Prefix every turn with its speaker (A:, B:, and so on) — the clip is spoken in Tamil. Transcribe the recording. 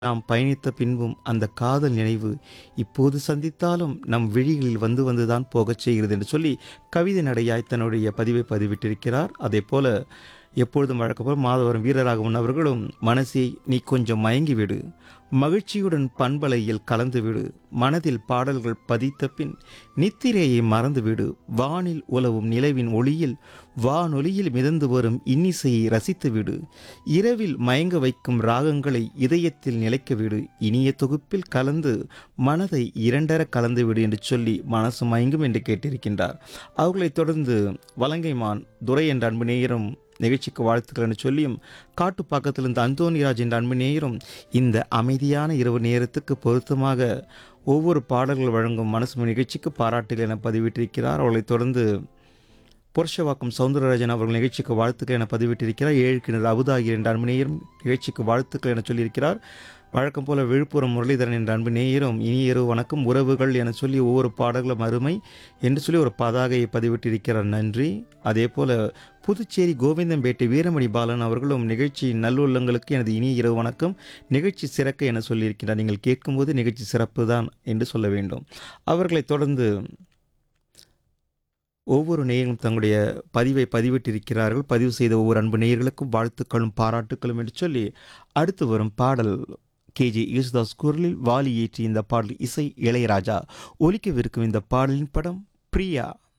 A: நாம் பயணித்த பின்பும் அந்த காதல் நினைவு இப்போது சந்தித்தாலும் நம் விழிகளில் வந்து வந்துதான் போகச் செய்கிறது என்று சொல்லி கவிதை நடையாய் தன்னுடைய பதிவை பதிவிட்டிருக்கிறார் அதே போல எப்பொழுதும் வழக்கப்போல் மாதவரம் வீரராகவன் அவர்களும் மனசை நீ கொஞ்சம் மயங்கிவிடு மகிழ்ச்சியுடன் பண்பலையில் கலந்துவிடு மனதில் பாடல்கள் பதித்த பின் நித்திரையை மறந்துவிடு வானில் உலவும் நிலவின் ஒளியில் வானொலியில் மிதந்து வரும் இன்னிசையை ரசித்துவிடு இரவில் மயங்க வைக்கும் ராகங்களை இதயத்தில் நிலைக்கவிடு இனிய தொகுப்பில் கலந்து மனதை இரண்டர கலந்துவிடு என்று சொல்லி மனசு மயங்கும் என்று கேட்டிருக்கின்றார் அவர்களைத் தொடர்ந்து வலங்கைமான் துரை என்ற அன்பு நேயரும் நிகழ்ச்சிக்கு வாழ்த்துக்கள் என்று சொல்லியும் காட்டு பக்கத்திலிருந்து அந்தோனிராஜ் என்ற அன்பு நேயரும் இந்த அமைதியான இரவு நேரத்துக்கு பொருத்தமாக ஒவ்வொரு பாடல்கள் வழங்கும் மனசு நிகழ்ச்சிக்கு பாராட்டுகள் என பதிவிட்டிருக்கிறார் அவர்களைத் தொடர்ந்து புருஷவாக்கம் சவுந்தரராஜன் அவர்கள் நிகழ்ச்சிக்கு வாழ்த்துக்கள் என பதிவிட்டிருக்கிறார் ஏழு கிணறு அபுதாகி என்ற அன்பு நேயரும் நிகழ்ச்சிக்கு வாழ்த்துக்கள் என சொல்லியிருக்கிறார் வழக்கம் போல விழுப்புரம் முரளிதரன் என்ற அன்பு நேயரும் இனிய இரவு வணக்கம் உறவுகள் என சொல்லி ஒவ்வொரு பாடல்களும் அருமை என்று சொல்லி ஒரு பதாகையை பதிவிட்டிருக்கிறார் நன்றி அதே போல புதுச்சேரி கோவிந்தம்பேட்டை வீரமணி பாலன் அவர்களும் நிகழ்ச்சி நல்லுள்ளங்களுக்கு எனது இனிய இரவு வணக்கம் நிகழ்ச்சி சிறக்க என சொல்லியிருக்கிறார் நீங்கள் கேட்கும்போது நிகழ்ச்சி சிறப்பு தான் என்று சொல்ல வேண்டும் அவர்களைத் தொடர்ந்து ஒவ்வொரு நேயர்களும் தங்களுடைய பதிவை பதிவிட்டிருக்கிறார்கள் பதிவு செய்த ஒவ்வொரு அன்பு நேயர்களுக்கும் வாழ்த்துக்களும் பாராட்டுக்களும் என்று சொல்லி அடுத்து வரும் பாடல் கேஜி யேசுதாஸ் குரலில் வாலி ஏற்றி இந்த பாடல் இசை இளையராஜா ஒலிக்கவிருக்கும் இந்த பாடலின் படம் பிரியா